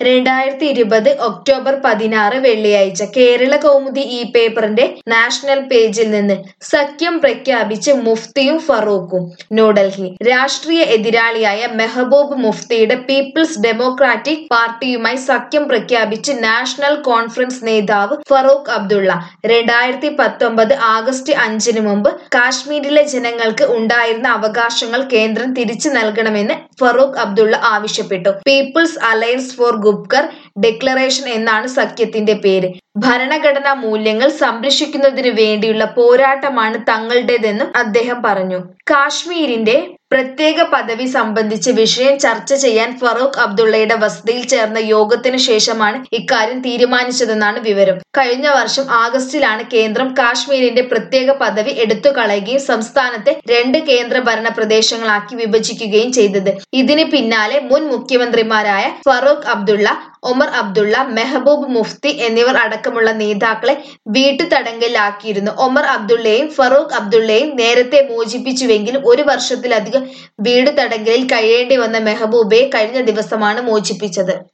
രണ്ടായിരത്തി ഇരുപത് ഒക്ടോബർ പതിനാറ് വെള്ളിയാഴ്ച കേരള കൗമുദി ഈ പേപ്പറിന്റെ നാഷണൽ പേജിൽ നിന്ന് സഖ്യം പ്രഖ്യാപിച്ച് മുഫ്തിയും ഫറൂഖും ന്യൂഡൽഹി രാഷ്ട്രീയ എതിരാളിയായ മെഹബൂബ് മുഫ്തിയുടെ പീപ്പിൾസ് ഡെമോക്രാറ്റിക് പാർട്ടിയുമായി സഖ്യം പ്രഖ്യാപിച്ച് നാഷണൽ കോൺഫറൻസ് നേതാവ് ഫറൂഖ് അബ്ദുള്ള രണ്ടായിരത്തി പത്തൊമ്പത് ആഗസ്റ്റ് അഞ്ചിന് മുമ്പ് കാശ്മീരിലെ ജനങ്ങൾക്ക് ഉണ്ടായിരുന്ന അവകാശങ്ങൾ കേന്ദ്രം തിരിച്ചു നൽകണമെന്ന് ഫറൂഖ് അബ്ദുള്ള ആവശ്യപ്പെട്ടു People's alliance for Gupkar declaration എന്നാണ് സഖ്യത്തിന്റെ പേര് ഭരണഘടനാ മൂല്യങ്ങൾ സംരക്ഷിക്കുന്നതിനു വേണ്ടിയുള്ള പോരാട്ടമാണ് തങ്ങളുടേതെന്നും അദ്ദേഹം പറഞ്ഞു കാശ്മീരിന്റെ പ്രത്യേക പദവി സംബന്ധിച്ച് വിഷയം ചർച്ച ചെയ്യാൻ ഫറൂഖ് അബ്ദുള്ളയുടെ വസതിയിൽ ചേർന്ന യോഗത്തിനു ശേഷമാണ് ഇക്കാര്യം തീരുമാനിച്ചതെന്നാണ് വിവരം കഴിഞ്ഞ വർഷം ആഗസ്റ്റിലാണ് കേന്ദ്രം കാശ്മീരിന്റെ പ്രത്യേക പദവി എടുത്തു കളയുകയും സംസ്ഥാനത്തെ രണ്ട് കേന്ദ്ര ഭരണ പ്രദേശങ്ങളാക്കി വിഭജിക്കുകയും ചെയ്തത് ഇതിന് പിന്നാലെ മുൻ മുഖ്യമന്ത്രിമാരായ ഫറൂഖ് അബ്ദുള്ള ഒമർ അബ്ദുള്ള മെഹബൂബ് മുഫ്തി എന്നിവർ അടക്കമുള്ള നേതാക്കളെ വീട്ടുതടങ്കലിലാക്കിയിരുന്നു ഒമർ അബ്ദുള്ളയെയും ഫറൂഖ് അബ്ദുള്ളയെയും നേരത്തെ മോചിപ്പിച്ചുവെങ്കിലും ഒരു വർഷത്തിലധികം വീട് തടങ്കലിൽ കഴിയേണ്ടി വന്ന മെഹബൂബയെ കഴിഞ്ഞ ദിവസമാണ് മോചിപ്പിച്ചത്